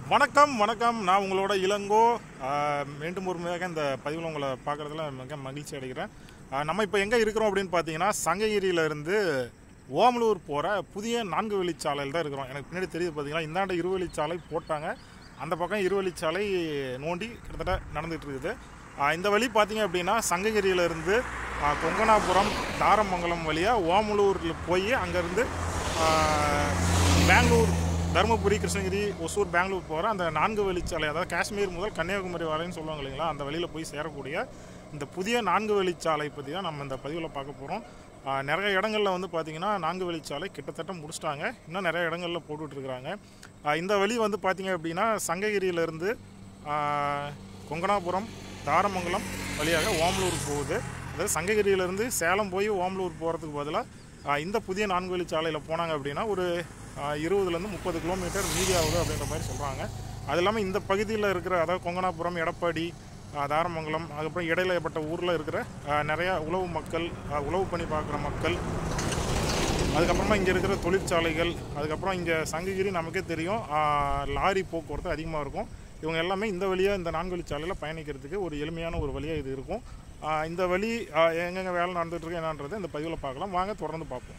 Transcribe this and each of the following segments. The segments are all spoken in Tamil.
வணக்கம் வணக்கம் நான் உங்களோட இளங்கோ ஆஹ், மீண்டும் ஒரு மிக இந்த பதிவில் உங்களை பார்க்குறதுல மிக மகிழ்ச்சி அடைகிறேன் ஆஹ், நம்ம இப்போ எங்கே இருக்கிறோம் அப்படின்னு பார்த்தீங்கன்னா சங்ககிரியிலேருந்து ஓமலூர் போகிற புதிய நான்கு வழிச்சாலையில் தான் இருக்கிறோம் எனக்கு பின்னாடி தெரியுது பார்த்தீங்கன்னா இந்தாண்ட இருவழிச்சாலை போட்டாங்க அந்த பக்கம் இருவழிச்சாலை நோண்டி கிட்டத்தட்ட நடந்துகிட்டு இருக்குது ஆஹ், இந்த வழி பார்த்தீங்க அப்படின்னா சங்ககிரியிலேருந்து கொங்கனாபுரம் தாரமங்கலம் வழியாக ஓமலூரில் போய் அங்கேருந்து பெங்களூர் தருமபுரி கிருஷ்ணகிரி ஒசூர் பெங்களூர் போகிற அந்த நான்கு வழிச்சாலை அதாவது காஷ்மீர் முதல் கன்னியாகுமரி வரைன்னு சொல்லுவாங்க இல்லைங்களா அந்த வழியில் போய் சேரக்கூடிய இந்த புதிய நான்கு வழிச்சாலை பற்றி தான் நம்ம இந்த பதிவில் பார்க்க போகிறோம் நிறைய இடங்களில் வந்து பார்த்திங்கன்னா நான்கு வழிச்சாலை கிட்டத்தட்ட முடிச்சிட்டாங்க இன்னும் நிறைய இடங்களில் போட்டுட்ருக்குறாங்க இந்த வழி வந்து பார்த்திங்க அப்படின்னா சங்ககிரியிலேருந்து கொங்கனாபுரம் தாரமங்கலம் வழியாக ஓமலூர் போகுது அதாவது சங்ககிரியிலேருந்து சேலம் போய் ஓமலூர் போகிறதுக்கு பதிலாக ஆஹ் இந்த புதிய நான்கு வழி சாலையில் போனாங்க அப்படின்னா ஒரு ஆஹ் இருபதுலேருந்து முப்பது கிலோமீட்டர் மீதி ஆகுது அப்படின்ற மாதிரி சொல்கிறாங்க அது இல்லாமல் இந்த பகுதியில் இருக்கிற அதாவது கொங்கனாபுரம் எடப்பாடி ஆஹ் தாரமங்கலம் அதுக்கப்புறம் இடையில ஏற்பட்ட ஊரில் இருக்கிற ஆஹ் நிறையா உழவு மக்கள் ஆஹ் உழவு பணி பார்க்குற மக்கள் அதுக்கப்புறமா இங்கே இருக்கிற தொழிற்சாலைகள் அதுக்கப்புறம் இங்கே சங்ககிரி நமக்கே தெரியும் ஆஹ் லாரி போக்குவரத்து அதிகமாக இருக்கும் இவங்க எல்லாமே இந்த வழியாக இந்த நான்கு வழிச்சாலையில் பயணிக்கிறதுக்கு ஒரு எளிமையான ஒரு வழியாக இது இருக்கும் ஆஹ் இந்த வழி ஆஹ் எங்கெங்க வேலை நடந்துட்டு இருக்கு என்னன்றதை இந்த பதிவில் பார்க்கலாம் வாங்க தொடர்ந்து பார்ப்போம்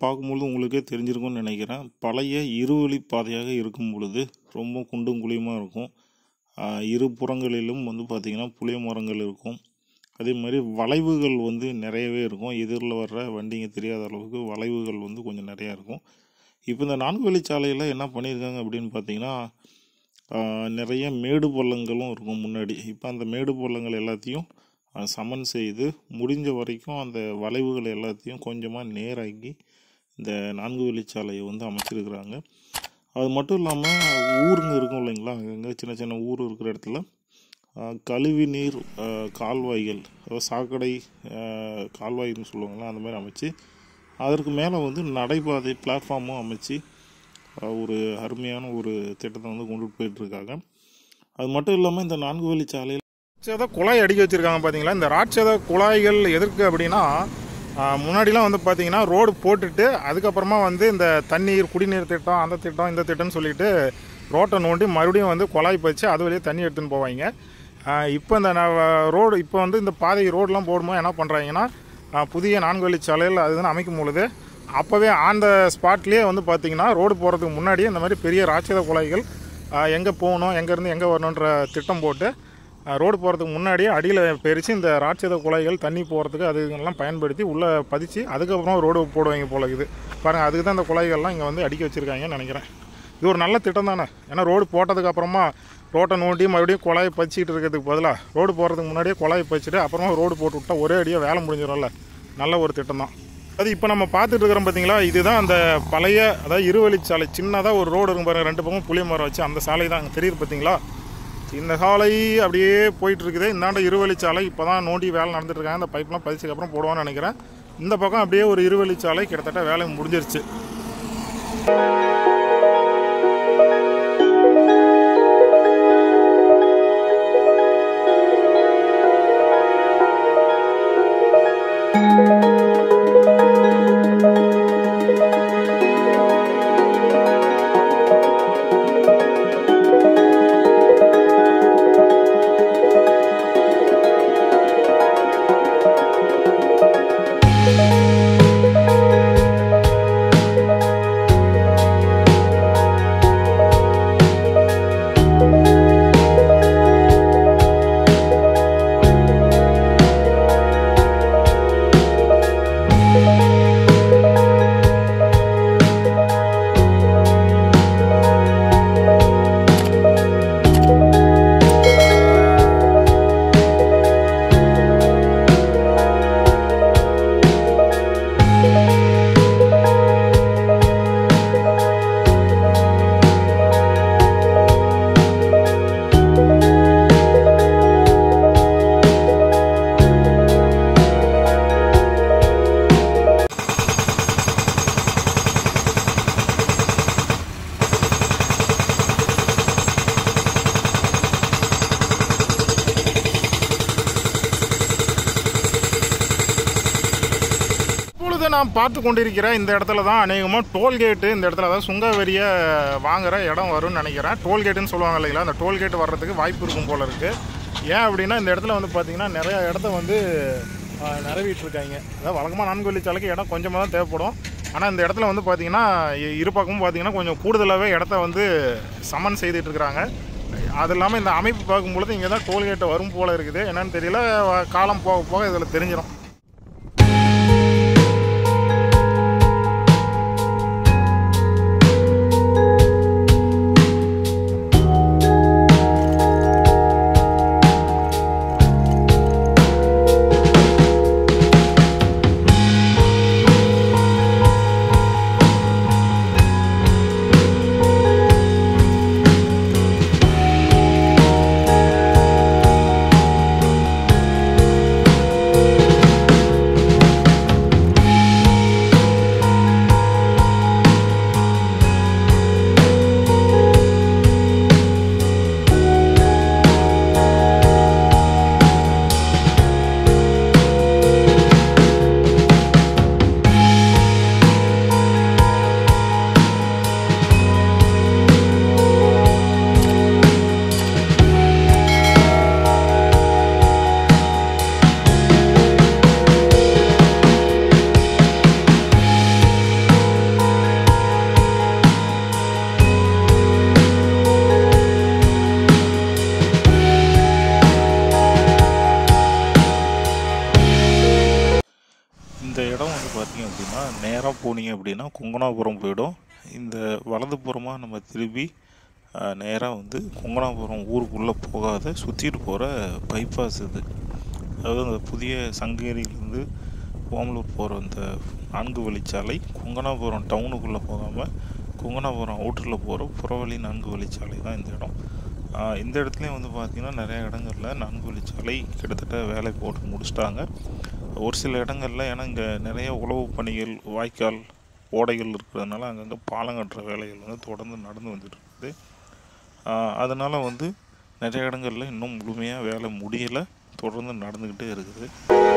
பார்க்கும்பொழுது உங்களுக்கே தெரிஞ்சிருக்கும்னு நினைக்கிறேன் பழைய இருவழி பாதையாக இருக்கும் பொழுது ரொம்ப குண்டும் குழியுமாக இருக்கும் ஆஹ் இரு புறங்களிலும் வந்து பார்த்திங்கன்னா புளிய மரங்கள் இருக்கும் அதே மாதிரி வளைவுகள் வந்து நிறையவே இருக்கும் எதிரில் வர்ற வண்டிங்க தெரியாத அளவுக்கு வளைவுகள் வந்து கொஞ்சம் நிறையா இருக்கும் இப்போ இந்த நான்கு வழிச்சாலையில் என்ன பண்ணியிருக்காங்க அப்படின்னு பார்த்தீங்கன்னா ஆஹ் நிறைய மேடு பள்ளங்களும் இருக்கும் முன்னாடி இப்போ அந்த மேடு பள்ளங்கள் எல்லாத்தையும் ஆஹ் சமன் செய்து முடிஞ்ச வரைக்கும் அந்த வளைவுகள் எல்லாத்தையும் கொஞ்சமாக நேராக்கி இந்த நான்கு வழிச்சாலையை வந்து அமைச்சிருக்கிறாங்க அது மட்டும் இல்லாமல் ஊருங்க இருக்கும் இல்லைங்களா அங்கங்கே சின்ன சின்ன ஊர் இருக்கிற இடத்துல ஆஹ் கழிவு நீர் ஆஹ் கால்வாய்கள் அதாவது சாக்கடை ஆஹ் கால்வாய்னு சொல்லுவாங்களா அந்த மாதிரி அமைச்சு அதற்கு மேலே வந்து நடைபாதை பிளாட்ஃபார்மும் அமைச்சு ஆஹ் ஒரு அருமையான ஒரு திட்டத்தை வந்து கொண்டுட்டு போயிட்டுருக்காங்க அது மட்டும் இல்லாமல் இந்த நான்கு வழி சாலையில் ராட்சத குழாய் அடிக்க வச்சிருக்காங்க பார்த்தீங்களா இந்த ராட்சத குழாய்கள் எதற்கு அப்படின்னா ஆஹ், முன்னாடிலாம் வந்து பார்த்தீங்கன்னா ரோடு போட்டுட்டு அதுக்கப்புறமா வந்து இந்த தண்ணீர் குடிநீர் திட்டம் அந்த திட்டம் இந்த திட்டம்னு சொல்லிட்டு ரோட்டை நோண்டி மறுபடியும் வந்து குழாய் பறித்து அது வழியே தண்ணி எடுத்துன்னு போவாங்க இப்போ இந்த ரோடு இப்போ வந்து இந்த பாதை ரோடெலாம் போடும்போது என்ன பண்ணுறாங்கன்னா புதிய நான்கு வழிச்சாலையில் அதுன்னு அமைக்கும் பொழுது அப்போவே அந்த ஸ்பாட்லேயே வந்து பார்த்தீங்கன்னா ரோடு போகிறதுக்கு முன்னாடியே இந்த மாதிரி பெரிய ராட்சத குழாய்கள் எங்கே போகணும் எங்கேருந்து எங்கே வரணுன்ற திட்டம் போட்டு ரோடு போகிறதுக்கு முன்னாடியே அடியில் பெருச்சு இந்த ராட்சத குழாய்கள் தண்ணி போகிறதுக்கு அதுங்கெல்லாம் பயன்படுத்தி உள்ளே பதிச்சு அதுக்கப்புறம் ரோடு போடுவாங்க போல இருக்குது பாருங்கள் அதுக்கு தான் இந்த குழாய்கள்லாம் இங்கே வந்து அடிக்க வச்சுருக்காங்கன்னு நினைக்கிறேன் இது ஒரு நல்ல திட்டம் தானே ஏன்னா ரோடு போட்டதுக்கு அப்புறமா ரோட்டை நோண்டி மறுபடியும் குழாயை பச்சிக்கிட்டு இருக்கிறதுக்கு பதிலாக ரோடு போகிறதுக்கு முன்னாடியே குழாயை பச்சிட்டு அப்புறமா ரோடு போட்டு விட்டா ஒரே அடியாக வேலை முடிஞ்சிடும்ல நல்ல ஒரு திட்டம் தான் அது இப்போ நம்ம பார்த்துட்டு இருக்கிறோம் பார்த்தீங்களா இதுதான் அந்த பழைய அதாவது இருவழிச்சாலை சின்னதாக ஒரு ரோடு இருக்கும் பாருங்க ரெண்டு பக்கம் புளிய மரம் வச்சு அந்த சாலை தான் அங்கே தெரியுது பார்த்தீங்களா இந்த சாலை அப்படியே போயிட்டு இருக்குது இந்தாண்ட இருவழிச்சாலை இப்போ தான் நோண்டி வேலை நடந்துட்டு இருக்காங்க இந்த பைப்லாம் பதிச்சதுக்கு அப்புறம் போடுவான்னு நினைக்கிறேன் இந்த பக்கம் அப்படியே ஒரு இருவழிச்சாலை கிட்டத்தட்ட வேலை முடிஞ்சிருச்சு இப்பொழுது நாம் பார்த்து கொண்டிருக்கிற இந்த இடத்துல தான் அநேகமாக டோல்கேட்டு இந்த இடத்துல அதாவது சுங்க வரியை வாங்குற இடம் வரும்னு நினைக்கிறேன் டோல்கேட்டுன்னு சொல்லுவாங்க இல்லைங்களா அந்த டோல்கேட் வர்றதுக்கு வாய்ப்பு இருக்கும் போல இருக்குது ஏன் அப்படின்னா இந்த இடத்துல வந்து பார்த்தீங்கன்னா நிறையா இடத்த வந்து ஆஹ், நிரவிட்டு இருக்காங்க அதாவது வழக்கமாக நான்கு வழிச்சாலைக்கு இடம் கொஞ்சமாக தான் தேவைப்படும் ஆனால் இந்த இடத்துல வந்து பார்த்தீங்கன்னா இ- இரு பக்கமும் பார்த்தீங்கன்னா கொஞ்சம் கூடுதலாகவே இடத்த வந்து சமன் செய்துட்டு இருக்கிறாங்க அது இல்லாமல் இந்த அமைப்பு பார்க்கும்பொழுது இங்கே தான் டோல்கேட்டு வரும் போல இருக்குது என்னன்னு தெரியல வ- காலம் போக போக இதில் தெரிஞ்சிடும் போனீங்க அப்படின்னா கொங்கனாபுரம் போயிடும் இந்த வலதுபுறமாக நம்ம திரும்பி நேராக வந்து கொங்கனாபுரம் ஊருக்குள்ளே போகாத சுற்றிட்டு போகிற பைபாஸ் இது அதாவது அந்த புதிய சங்ககிரியிலேருந்து ஓமலூர் போகிற அந்த நான்கு வழிச்சாலை கொங்கனாபுரம் டவுனுக்குள்ளே போகாமல் கொங்கனாபுரம் அவுட்டரில் போகிற புறவழி நான்கு வழிச்சாலை தான் இந்த இடம் ஆஹ் இந்த இடத்துலையும் வந்து பார்த்திங்கன்னா நிறைய இடங்களில் நான்கு வழிச்சாலை கிட்டத்தட்ட வேலை போட்டு முடிச்சிட்டாங்க ஒரு சில இடங்களில் ஏன்னா இங்கே நிறைய உழவு பணிகள் வாய்க்கால் ஓடைகள் இருக்கிறதுனால அங்கங்கே பாலம் கட்டுற வேலைகள் வந்து தொடர்ந்து நடந்து வந்துட்டு இருக்குது அதனால் வந்து நிறைய இடங்களில் இன்னும் முழுமையாக வேலை முடியலை தொடர்ந்து நடந்துக்கிட்டே இருக்குது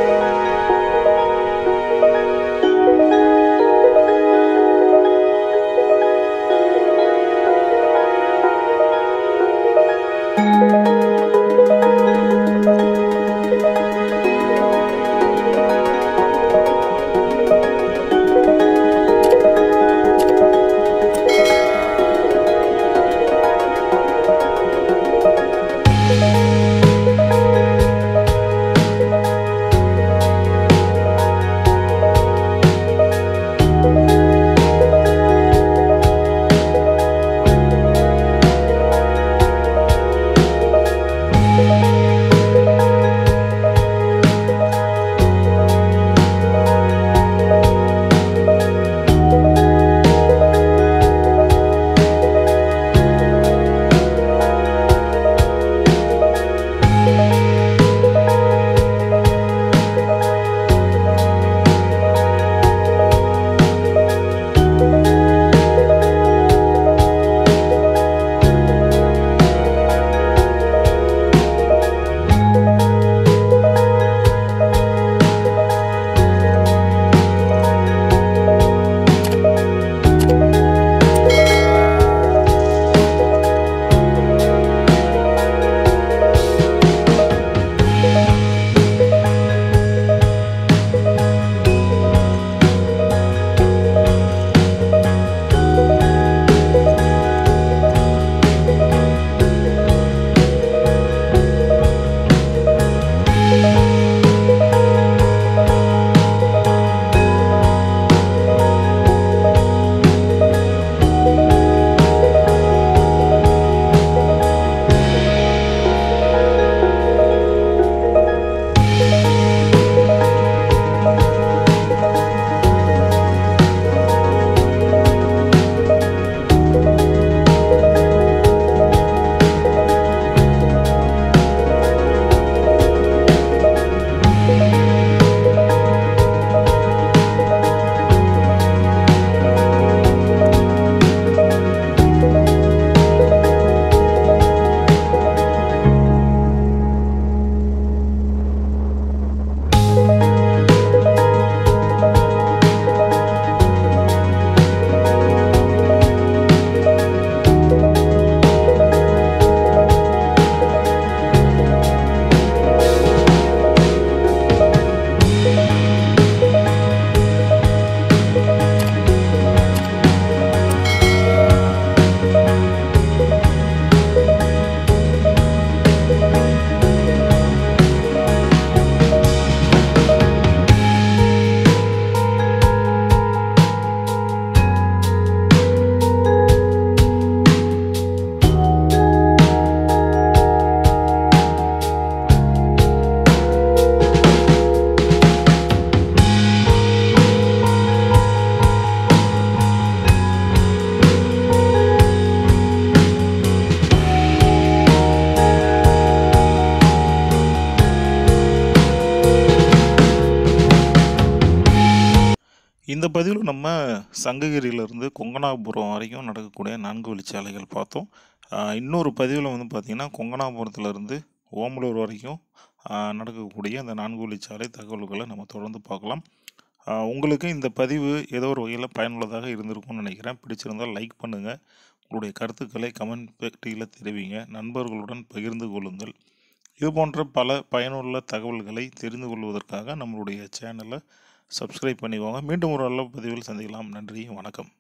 இந்த பதிவில் நம்ம சங்ககிரியிலேருந்து கொங்கனாபுரம் வரைக்கும் நடக்கக்கூடிய நான்கு வழிச்சாலைகள் பார்த்தோம் ஆஹ் இன்னொரு பதிவில் வந்து பார்த்திங்கன்னா கொங்கனாபுரத்துலேருந்து ஓமலூர் வரைக்கும் ஆஹ் நடக்கக்கூடிய அந்த நான்கு வழிச்சாலை தகவல்களை நம்ம தொடர்ந்து பார்க்கலாம் ஆஹ் உங்களுக்கு இந்த பதிவு ஏதோ ஒரு வகையில் பயனுள்ளதாக இருந்திருக்கும்னு நினைக்கிறேன் பிடிச்சிருந்தால் லைக் பண்ணுங்கள் உங்களுடைய கருத்துக்களை கமெண்ட் பெட்டியில் தெரிவிங்க நண்பர்களுடன் பகிர்ந்து கொள்ளுங்கள் இது போன்ற பல பயனுள்ள தகவல்களை தெரிந்து கொள்வதற்காக நம்மளுடைய சேனலை சப்ஸ்கிரைப் பண்ணிக்கோங்க மீண்டும் ஒரு நல்ல பதிவில் சந்திக்கலாம் நன்றி வணக்கம்